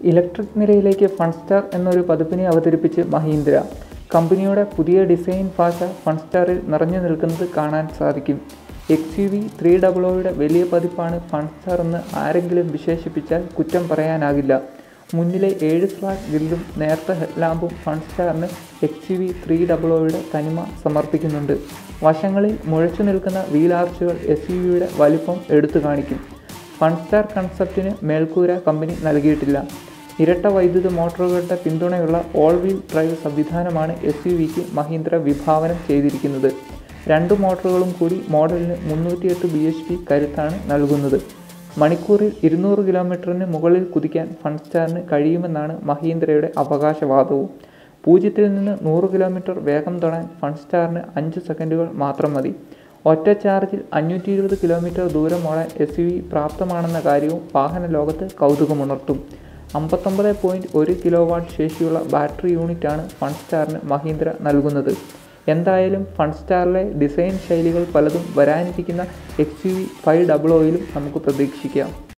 electric നിരയിലേക്ക് ഫൺസ്റ്റാർ എന്നൊരു പതിപ്പിനെ അവതരിപ്പിച്ച് മഹീന്ദ്ര കമ്പനിയുടെ പുതിയ ഡിസൈൻ ഭാഷ ഫൺസ്റ്റാറിൽ നിറഞ്ഞു നിൽക്കുന്നത് കാണാൻ സാധിക്കും X U V three double ഒയുടെ വലിയ പതിപ്പാണ് ഫൺസ്റ്റാർ എന്ന് ആരെങ്കിലും വിശേഷിപ്പിച്ചാൽ കുറ്റം പറയാനാകില്ല മുന്നിലെ ഏഴ് സ്ലാറ്റ് ഗ്രില്ലും നേർത്ത ഹെഡ്ലാമ്പും ഫൺസ്റ്റാറിന് X U V three double ഒയുടെ തനിമ സമർപ്പിക്കുന്നുണ്ട് വശങ്ങളിൽ മുഴച്ചു നിൽക്കുന്ന വീൽ ആർച്ചുകൾ എസ് യു വിയുടെ വലിപ്പം എടുത്തു കാണിക്കും ഫൺസ്റ്റാർ കൺസെപ്റ്റിന് മേൽക്കൂര കമ്പനി നൽകിയിട്ടില്ല ഇരട്ട വൈദ്യുത മോട്ടോറുകളുടെ പിന്തുണയുള്ള ഓൾ വീൽ ഡ്രൈവ് സംവിധാനമാണ് എസ് യു വിക്ക് മഹീന്ദ്ര വിഭാവനം ചെയ്തിരിക്കുന്നത് രണ്ട് മോട്ടോറുകളും കൂടി മോഡലിന് മുന്നൂറ്റിയെട്ട് ബി എച്ച് പി കരുത്താണ് നൽകുന്നത് മണിക്കൂറിൽ ഇരുന്നൂറ് കിലോമീറ്ററിന് മുകളിൽ കുതിക്കാൻ ഫൺസ്റ്റാറിന് കഴിയുമെന്നാണ് മഹീന്ദ്രയുടെ അവകാശവാദവും പൂജ്യത്തിൽ നിന്ന് നൂറ് കിലോമീറ്റർ വേഗം തൊടാൻ ഫൺസ്റ്റാറിന് അഞ്ച് സെക്കൻഡുകൾ മാത്രം മതി ഒറ്റ ചാർജിൽ അഞ്ഞൂറ്റി ഇരുപത് കിലോമീറ്റർ ദൂരം ഓടാൻ എസ് യു വി പ്രാപ്തമാണെന്ന കാര്യവും വാഹന ലോകത്ത് കൗതുകമുണർത്തും അമ്പത്തൊമ്പത് പോയിൻറ്റ് ഒരു കിലോ വാട്ട് ശേഷിയുള്ള ബാറ്ററി യൂണിറ്റാണ് ഫൺസ്റ്റാറിന് മഹീന്ദ്ര നൽകുന്നത് എന്തായാലും ഫൺസ്റ്റാറിലെ ഡിസൈൻ ശൈലികൾ പലതും വരാനിരിക്കുന്ന X U V five double ഒയിലും നമുക്ക് പ്രതീക്ഷിക്കാം